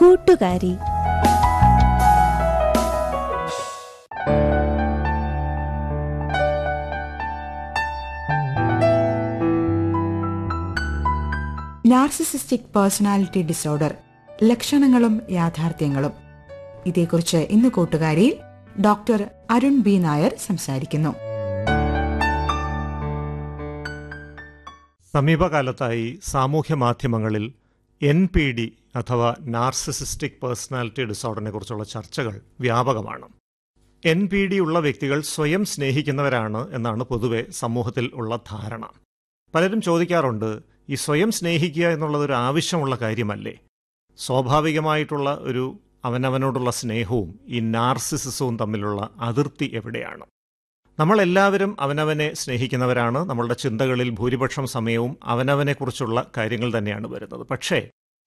കൂട്ടുകാരി narcissistic personality disorder ലക്ഷണങ്ങളും യാഥാർത്ഥ്യങ്ങളും ഇതേക്കുറിച്ച് ഇന്ന് കൂട്ടുകാരിയിൽ ഡോക്ടർ അരുൺ ബി നായർ സംസാരിക്കുന്നു സമീപകാലത്തായി സാമൂഹ്യ മാധ്യമങ്ങളിൽ എൻ പി ഡി അഥവാ നാർസിസിസ്റ്റിക് പേഴ്സണാലിറ്റി ഡിസോർഡറിനെ കുറിച്ചുള്ള ചർച്ചകൾ വ്യാപകമാണ് എൻ പി ഡി ഉള്ള വ്യക്തികൾ സ്വയം സ്നേഹിക്കുന്നവരാണ് എന്നാണ് പൊതുവെ സമൂഹത്തിൽ ഉള്ള ധാരണ പലരും ചോദിക്കാറുണ്ട് ഈ സ്വയം സ്നേഹിക്കുക എന്നുള്ളത് ഒരു ആവശ്യമുള്ള കാര്യമല്ലേ സ്വാഭാവികമായിട്ടുള്ള ഒരു അവനവനോടുള്ള സ്നേഹവും ഈ നാർസിസിസവും തമ്മിലുള്ള അതിർത്തി എവിടെയാണ് നമ്മളെല്ലാവരും അവനവനെ സ്നേഹിക്കുന്നവരാണ് നമ്മളുടെ ചിന്തകളിൽ ഭൂരിപക്ഷം സമയവും അവനവനെക്കുറിച്ചുള്ള കാര്യങ്ങൾ തന്നെയാണ് വരുന്നത് പക്ഷേ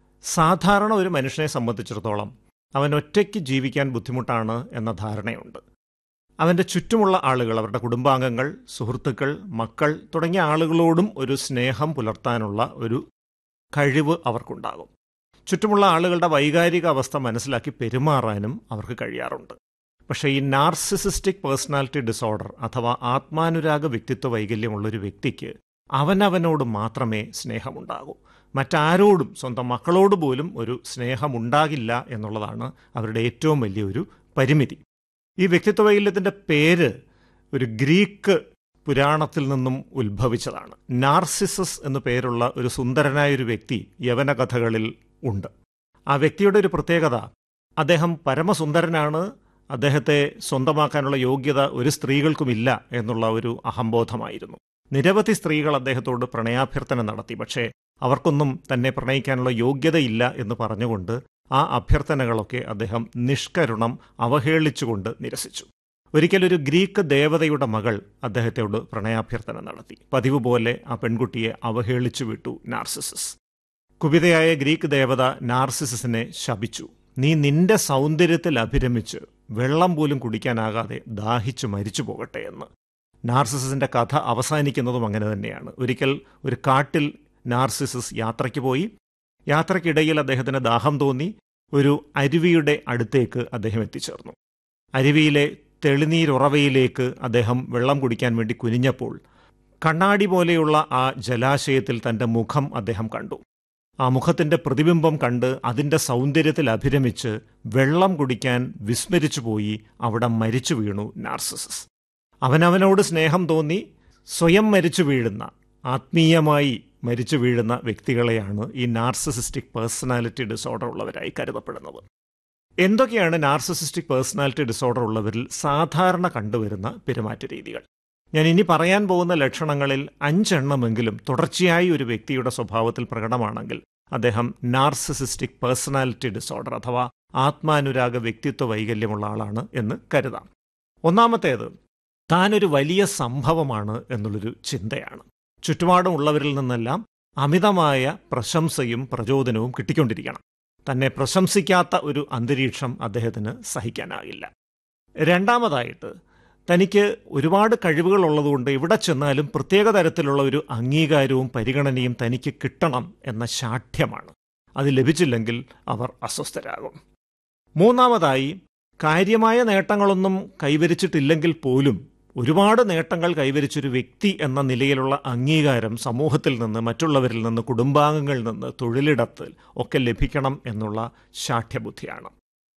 സാധാരണ ഒരു മനുഷ്യനെ സംബന്ധിച്ചിടത്തോളം അവൻ ഒറ്റയ്ക്ക് ജീവിക്കാൻ ബുദ്ധിമുട്ടാണ് എന്ന ധാരണയുണ്ട് അവൻ്റെ ചുറ്റുമുള്ള ആളുകൾ അവരുടെ കുടുംബാംഗങ്ങൾ സുഹൃത്തുക്കൾ മക്കൾ തുടങ്ങിയ ആളുകളോടും ഒരു സ്നേഹം പുലർത്താനുള്ള ഒരു കഴിവ് അവർക്കുണ്ടാകും ചുറ്റുമുള്ള ആളുകളുടെ വൈകാരിക അവസ്ഥ മനസ്സിലാക്കി പെരുമാറാനും അവർക്ക് കഴിയാറുണ്ട് പക്ഷേ ഈ നാർസിസിസ്റ്റിക് പേഴ്സണാലിറ്റി ഡിസോർഡർ അഥവാ ആത്മാനുരാഗ വ്യക്തിത്വ വൈകല്യമുള്ള ഒരു വ്യക്തിക്ക് അവനവനോട് മാത്രമേ സ്നേഹമുണ്ടാകൂ മറ്റാരോടും സ്വന്തം മക്കളോട് പോലും ഒരു സ്നേഹമുണ്ടാകില്ല എന്നുള്ളതാണ് അവരുടെ ഏറ്റവും വലിയൊരു പരിമിതി ഈ വ്യക്തിത്വ വൈകല്യത്തിൻ്റെ പേര് ഒരു ഗ്രീക്ക് പുരാണത്തിൽ നിന്നും ഉത്ഭവിച്ചതാണ് നാർസിസസ് എന്നു പേരുള്ള ഒരു സുന്ദരനായ ഒരു വ്യക്തി യവന കഥകളിൽ ഉണ്ട് ആ വ്യക്തിയുടെ ഒരു പ്രത്യേകത അദ്ദേഹം പരമസുന്ദരനാണ് അദ്ദേഹത്തെ സ്വന്തമാക്കാനുള്ള യോഗ്യത ഒരു സ്ത്രീകൾക്കുമില്ല എന്നുള്ള ഒരു അഹംബോധമായിരുന്നു നിരവധി സ്ത്രീകൾ അദ്ദേഹത്തോട് പ്രണയാഭ്യർത്ഥന നടത്തി പക്ഷേ അവർക്കൊന്നും തന്നെ പ്രണയിക്കാനുള്ള യോഗ്യതയില്ല എന്ന് പറഞ്ഞുകൊണ്ട് ആ അഭ്യർത്ഥനകളൊക്കെ അദ്ദേഹം നിഷ്കരുണം അവഹേളിച്ചുകൊണ്ട് നിരസിച്ചു ഒരിക്കലൊരു ഗ്രീക്ക് ദേവതയുടെ മകൾ അദ്ദേഹത്തോട് പ്രണയാഭ്യർത്ഥന നടത്തി പതിവ് പോലെ ആ പെൺകുട്ടിയെ അവഹേളിച്ചു വിട്ടു നാർസിസസ് കുപിതയായ ഗ്രീക്ക് ദേവത നാർസിസസിനെ ശപിച്ചു നീ നിന്റെ സൗന്ദര്യത്തിൽ അഭിരമിച്ച് വെള്ളം പോലും കുടിക്കാനാകാതെ ദാഹിച്ചു മരിച്ചു പോകട്ടെ എന്ന് നാർസിസസിന്റെ കഥ അവസാനിക്കുന്നതും അങ്ങനെ തന്നെയാണ് ഒരിക്കൽ ഒരു കാട്ടിൽ നാർസിസസ് യാത്രയ്ക്ക് പോയി യാത്രയ്ക്കിടയിൽ അദ്ദേഹത്തിന് ദാഹം തോന്നി ഒരു അരുവിയുടെ അടുത്തേക്ക് അദ്ദേഹം എത്തിച്ചേർന്നു അരുവിയിലെ തെളിനീരുറവയിലേക്ക് അദ്ദേഹം വെള്ളം കുടിക്കാൻ വേണ്ടി കുനിഞ്ഞപ്പോൾ കണ്ണാടി പോലെയുള്ള ആ ജലാശയത്തിൽ തന്റെ മുഖം അദ്ദേഹം കണ്ടു ആ മുഖത്തിന്റെ പ്രതിബിംബം കണ്ട് അതിന്റെ സൗന്ദര്യത്തിൽ അഭിരമിച്ച് വെള്ളം കുടിക്കാൻ വിസ്മരിച്ചു പോയി അവിടെ മരിച്ചു വീണു നാർസിസസ് അവനവനോട് സ്നേഹം തോന്നി സ്വയം മരിച്ചു വീഴുന്ന ആത്മീയമായി മരിച്ചു വീഴുന്ന വ്യക്തികളെയാണ് ഈ നാർസിസിസ്റ്റിക് പേഴ്സണാലിറ്റി ഡിസോർഡർ ഉള്ളവരായി കരുതപ്പെടുന്നത് എന്തൊക്കെയാണ് നാർസിസിസ്റ്റിക് പേഴ്സണാലിറ്റി ഡിസോർഡർ ഉള്ളവരിൽ സാധാരണ കണ്ടുവരുന്ന പെരുമാറ്റ രീതികൾ ഞാൻ ഇനി പറയാൻ പോകുന്ന ലക്ഷണങ്ങളിൽ അഞ്ചെണ്ണമെങ്കിലും തുടർച്ചയായി ഒരു വ്യക്തിയുടെ സ്വഭാവത്തിൽ പ്രകടമാണെങ്കിൽ അദ്ദേഹം നാർസിസിസ്റ്റിക് പേഴ്സണാലിറ്റി ഡിസോർഡർ അഥവാ ആത്മാനുരാഗ വ്യക്തിത്വ വൈകല്യമുള്ള ആളാണ് എന്ന് കരുതാം ഒന്നാമത്തേത് താനൊരു വലിയ സംഭവമാണ് എന്നുള്ളൊരു ചിന്തയാണ് ചുറ്റുപാടുമുള്ളവരിൽ നിന്നെല്ലാം അമിതമായ പ്രശംസയും പ്രചോദനവും കിട്ടിക്കൊണ്ടിരിക്കണം തന്നെ പ്രശംസിക്കാത്ത ഒരു അന്തരീക്ഷം അദ്ദേഹത്തിന് സഹിക്കാനാകില്ല രണ്ടാമതായിട്ട് തനിക്ക് ഒരുപാട് കഴിവുകൾ ഉള്ളതുകൊണ്ട് എവിടെ ചെന്നാലും പ്രത്യേക തരത്തിലുള്ള ഒരു അംഗീകാരവും പരിഗണനയും തനിക്ക് കിട്ടണം എന്ന ശാഠ്യമാണ് അത് ലഭിച്ചില്ലെങ്കിൽ അവർ അസ്വസ്ഥരാകും മൂന്നാമതായി കാര്യമായ നേട്ടങ്ങളൊന്നും കൈവരിച്ചിട്ടില്ലെങ്കിൽ പോലും ഒരുപാട് നേട്ടങ്ങൾ കൈവരിച്ചൊരു വ്യക്തി എന്ന നിലയിലുള്ള അംഗീകാരം സമൂഹത്തിൽ നിന്ന് മറ്റുള്ളവരിൽ നിന്ന് കുടുംബാംഗങ്ങളിൽ നിന്ന് തൊഴിലിടത്തിൽ ഒക്കെ ലഭിക്കണം എന്നുള്ള ശാഠ്യബുദ്ധിയാണ്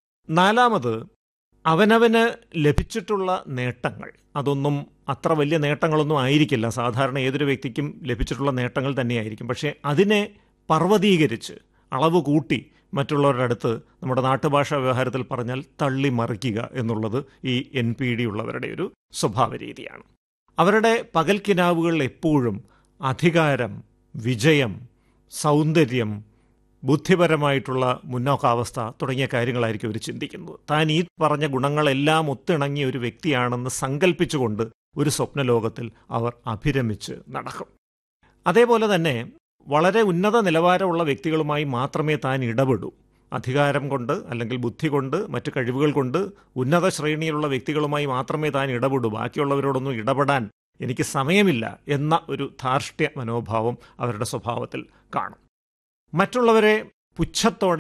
നാലാമത് അവനവന് ലഭിച്ചിട്ടുള്ള നേട്ടങ്ങൾ അതൊന്നും അത്ര വലിയ നേട്ടങ്ങളൊന്നും ആയിരിക്കില്ല സാധാരണ ഏതൊരു വ്യക്തിക്കും ലഭിച്ചിട്ടുള്ള നേട്ടങ്ങൾ തന്നെയായിരിക്കും പക്ഷേ അതിനെ പർവ്വതീകരിച്ച് അളവ് കൂട്ടി മറ്റുള്ളവരുടെ അടുത്ത് നമ്മുടെ നാട്ടുഭാഷാ വ്യവഹാരത്തിൽ പറഞ്ഞാൽ തള്ളി മറിക്കുക എന്നുള്ളത് ഈ എൻ പി ഡി ഉള്ളവരുടെ ഒരു സ്വഭാവ രീതിയാണ് അവരുടെ പകൽക്കിനാവുകൾ എപ്പോഴും അധികാരം വിജയം സൗന്ദര്യം ബുദ്ധിപരമായിട്ടുള്ള മുന്നോക്കാവസ്ഥ തുടങ്ങിയ കാര്യങ്ങളായിരിക്കും അവർ ചിന്തിക്കുന്നത് താൻ ഈ പറഞ്ഞ ഗുണങ്ങളെല്ലാം ഒത്തിണങ്ങിയ ഒരു വ്യക്തിയാണെന്ന് സങ്കല്പിച്ചുകൊണ്ട് ഒരു സ്വപ്നലോകത്തിൽ അവർ അഭിരമിച്ച് നടക്കും അതേപോലെ തന്നെ വളരെ ഉന്നത നിലവാരമുള്ള വ്യക്തികളുമായി മാത്രമേ താൻ ഇടപെടൂ അധികാരം കൊണ്ട് അല്ലെങ്കിൽ ബുദ്ധി കൊണ്ട് മറ്റു കഴിവുകൾ കൊണ്ട് ഉന്നത ശ്രേണിയിലുള്ള വ്യക്തികളുമായി മാത്രമേ താൻ ഇടപെടൂ ബാക്കിയുള്ളവരോടൊന്നും ഇടപെടാൻ എനിക്ക് സമയമില്ല എന്ന ഒരു ധാർഷ്ട്യ മനോഭാവം അവരുടെ സ്വഭാവത്തിൽ കാണും മറ്റുള്ളവരെ പുച്ഛത്തോടെ